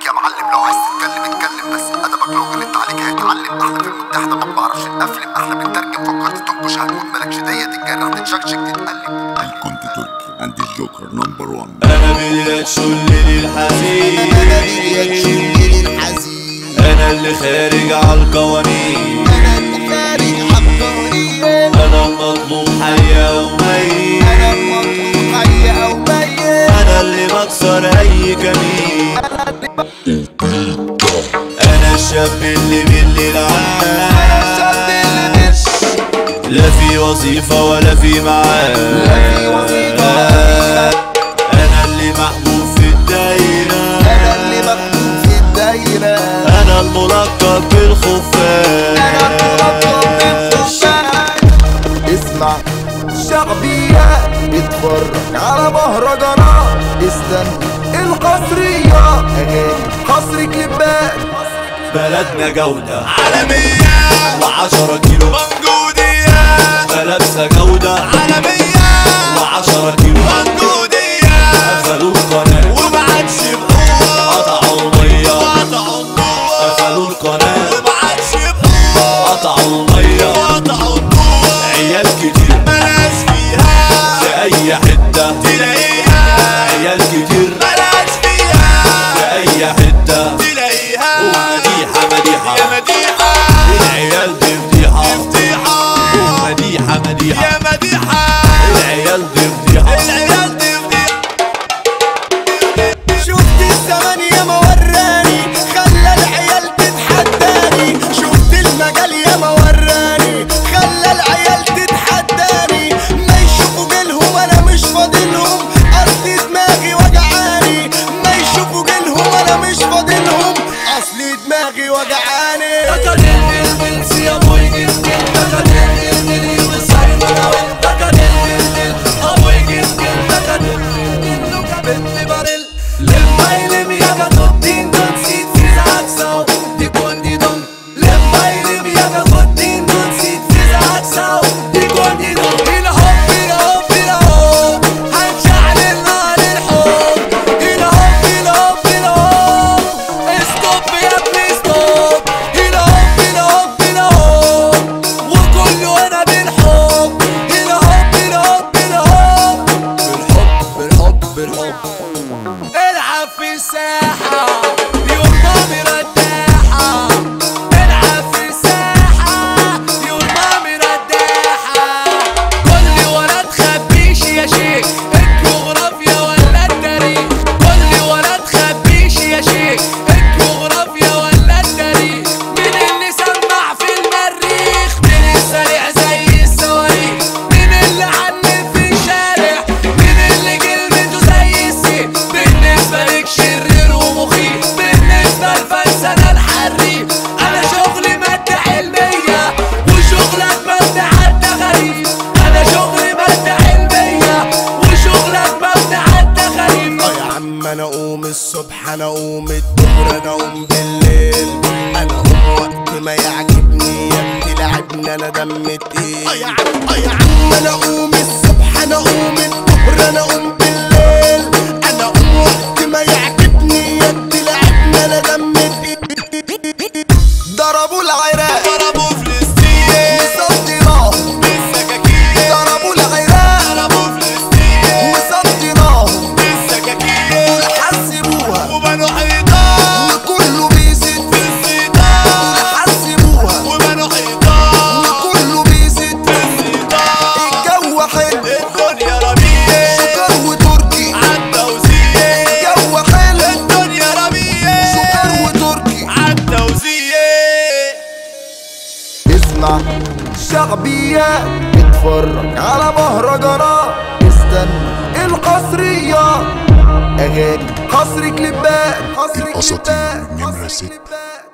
يا معلم لو عايز تتكلم اتكلم بس ادبك لو غلطت عليك هيتعلم احنا في المتحده ما بعرفش نقفلم احنا بنترجم فكرت تنكش هتكون مالكش ديه تتجرح تتشكشك تتقلب هل كنت تركي عندي الجوكر نمبر 1 انا بدي شلي الحزين الحزين انا اللي خارج على القوانين انا اللي خارج حقانين انا المطلوب حي او ميت انا المطلوب حي او ميت انا اللي بكسر اي كمين انا الشاب اللي بالليل الشاب اللي عاش لا في وظيفة ولا في معاش لا في وظيفة ولا في انا اللي محبوب في الدايرة انا اللي مكتوب في الدايرة انا الملقب بالخفاش انا المربط بالخشاش اسمع شعبية اتفرج على مهرجانات استنى القصرية اغاني قصر كليبات بلدنا جودة عالمية وعشرة كيلو منجودية ملابسة جودة عالمية وعشرة كيلو منجودية قفلوا القناة ومعادش بقوة قطعوا المية وقطعوا النور قفلوا القناة ومعادش بقوة قطعوا المية وقطعوا النور عيال كتير ملاش فيها في أي حتة تلاقيها عيال كتير ملاش فيها في أي حتة تلاقيها ومديحة مديحة يا مديحة العيال دي فضيحة فضيحة ومديحة مديحة يا مديحة العيال دي فضيحة العيال دي فضيحة شفت الزمن يا موراني خلى العيال تتحداني شفت المجال يا موراني خلى العيال تتحداني ما يشوفوا جيلهم انا مش فاضلهم اصل دماغي وجعاني ما يشوفوا جيلهم انا مش فاضلهم اصل دماغي وجعاني وكله انا بالحب هنا هوب هنا هوب هنا هوب بالحب بالحب بالحب العب في الساحة يوم مامي رداحة العب في الساحة يوم مامي رداحة كل ولا تخبيش يا شيخ الجغرافيا ولا التاريخ كل ولا تخبيش يا شيخ الجغرافيا ولا التاريخ مين اللي سمع في المريخ مين السريع زي الصواريخ مين اللي عنف في الشارع مين اللي كلمته زي السيف بالنسبة لك شرير ومخيف بالنسبة لفلسفة الحريف أنا شغلي مادة علمية وشغلك مادة حتى غريب أنا شغلي مادة علمية وشغلك مادة حتى غريب اه يا عم انا اقوم الصبح انا اقوم الظهر انا اقوم بالليل انا اقوم وقت ما يعجبني يا ابني لعبنا انا دم تقيل اه يا عم اه يا عم انا اقوم الصبح انا اقوم الظهر انا اقوم بالليل انا اقوم وقت ما يعجبني يا ابني لعبنا انا دم تقيل ضربوا العراق ضربوا فلسطين وصدناهم بالسكاكين ضربوا العراق ضربوا فلسطين وصدناهم بالسكاكين حسبوها وبنوا حيطان وكله بيزيد في السيطان حسبوها وبنوا حيطان وكله بيزيد في السيطان الجو حلو الدنيا ربيع سكر وتركي عالتوزيع الجو حلو الدنيا ربيع سكر وتركي عالتوزيع اسمع شعبية اتفرج على مهرجانات استنى القصرية اغاني قصر كليبات قصر الأساطير كليبات نمرة قصر ستة. كليبات